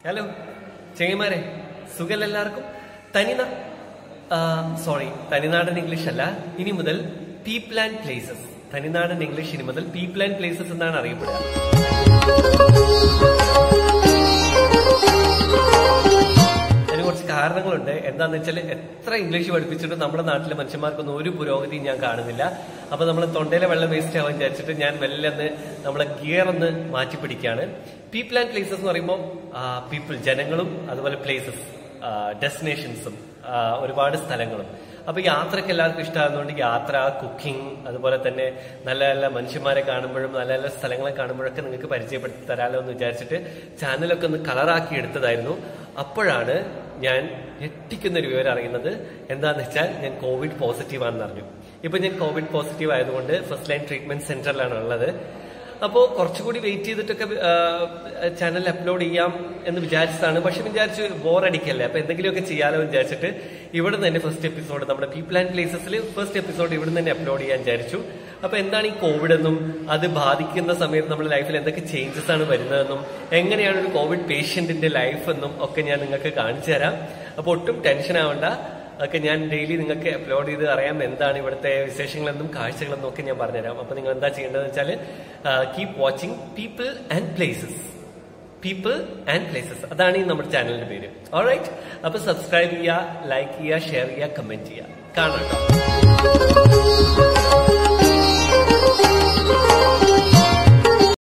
hello ചെങ്ങന്മാരെ സുഖല്ല എല്ലാവർക്കും തനിന sorry തനിനാടൻ English അല്ല ഇനി മുതൽ പീപ്പിൾ ആൻഡ് പ്ലേസസ് തനിനാടൻ ഇംഗ്ലീഷ് ഇനി മുതൽ പീപ്പിൾ ആൻഡ് പ്ലേസസ് എന്നാണ് അറിയപ്പെടുക അതിന് കുറച്ച് കാരണങ്ങളുണ്ട് എന്താന്ന് വെച്ചാൽ എത്ര ഇംഗ്ലീഷ് പഠിപ്പിച്ചിട്ടും നമ്മുടെ നാട്ടിലെ മനുഷ്യന്മാർക്കൊന്നും ഒരു പുരോഗതിയും ഞാൻ കാണുന്നില്ല അപ്പൊ നമ്മൾ തൊണ്ടയിലെ വെള്ളം വേസ്റ്റ് ആവാൻ വിചാരിച്ചിട്ട് ഞാൻ മെല്ലെ ഒന്ന് നമ്മളെ ഗിയർ ഒന്ന് മാറ്റി പിടിക്കുകയാണ് പീപ്പിൾ ആൻഡ് പ്ലേസസ് എന്ന് പറയുമ്പോൾ പീപ്പിൾ ജനങ്ങളും അതുപോലെ പ്ലേസസ് ഡെസ്റ്റിനേഷൻസും ഒരുപാട് സ്ഥലങ്ങളും അപ്പൊ യാത്രയ്ക്ക് എല്ലാവർക്കും ഇഷ്ടമാകുന്നതുകൊണ്ട് യാത്ര കുക്കിംഗ് അതുപോലെ തന്നെ നല്ല നല്ല മനുഷ്യന്മാരെ കാണുമ്പോഴും നല്ല നല്ല സ്ഥലങ്ങളെ കാണുമ്പോഴൊക്കെ നിങ്ങൾക്ക് പരിചയപ്പെടുത്തി തരാമല്ലോ എന്ന് വിചാരിച്ചിട്ട് ചാനലൊക്കെ ഒന്ന് കളറാക്കി എടുത്തതായിരുന്നു അപ്പോഴാണ് ഞാൻ ഞെട്ടിക്കുന്ന ഒരു വിവരം അറിയുന്നത് എന്താന്ന് വെച്ചാൽ ഞാൻ കോവിഡ് പോസിറ്റീവ് ആണെന്ന് അറിഞ്ഞു ഇപ്പൊ ഞാൻ കോവിഡ് പോസിറ്റീവ് ആയതുകൊണ്ട് ഫസ്റ്റ് ലൈൻ ട്രീറ്റ്മെന്റ് സെന്ററിലാണ് ഉള്ളത് അപ്പോൾ കുറച്ചുകൂടി വെയിറ്റ് ചെയ്തിട്ടൊക്കെ ചാനൽ അപ്ലോഡ് ചെയ്യാം എന്ന് വിചാരിച്ചതാണ് പക്ഷെ വിചാരിച്ചു ബോറടിക്കല്ലേ അപ്പൊ എന്തെങ്കിലുമൊക്കെ ചെയ്യാലോ എന്ന് വിചാരിച്ചിട്ട് ഇവിടെ തന്നെ ഫസ്റ്റ് എപ്പിസോഡ് നമ്മുടെ പീപ്പിൾ ആൻഡ് പ്ലേസസിൽ ഫസ്റ്റ് എപ്പിസോഡ് ഇവിടെ തന്നെ അപ്ലോഡ് ചെയ്യാൻ വിചാരിച്ചു അപ്പൊ എന്താണ് ഈ കോവിഡ് എന്നും അത് ബാധിക്കുന്ന സമയത്ത് നമ്മുടെ ലൈഫിൽ എന്തൊക്കെ ചേഞ്ചസ് ആണ് വരുന്നതെന്നും എങ്ങനെയാണ് ഒരു കോവിഡ് പേഷ്യന്റിന്റെ ലൈഫ് എന്നും ഒക്കെ ഞാൻ നിങ്ങൾക്ക് കാണിച്ചു തരാം അപ്പൊ ഒട്ടും ടെൻഷൻ ആവണ്ട ഒക്കെ ഞാൻ ഡെയിലി നിങ്ങൾക്ക് അപ്ലോഡ് ചെയ്ത് അറിയാം എന്താണ് ഇവിടുത്തെ വിശേഷങ്ങളെന്നും കാഴ്ചകളെന്നും ഒക്കെ ഞാൻ പറഞ്ഞുതരാം അപ്പൊ നിങ്ങൾ എന്താ ചെയ്യേണ്ടതെന്ന് വെച്ചാൽ keep watching people and places people and places അതാണ് ഈ നമ്മുടെ ചാനലിന്റെ പേര് ഓൾറൈറ്റ് അപ്പൊ സബ്സ്ക്രൈബ് ചെയ്യുക ലൈക്ക് ചെയ്യുക ഷെയർ ചെയ്യുക കമന്റ് ചെയ്യുക കാണാം കേട്ടോ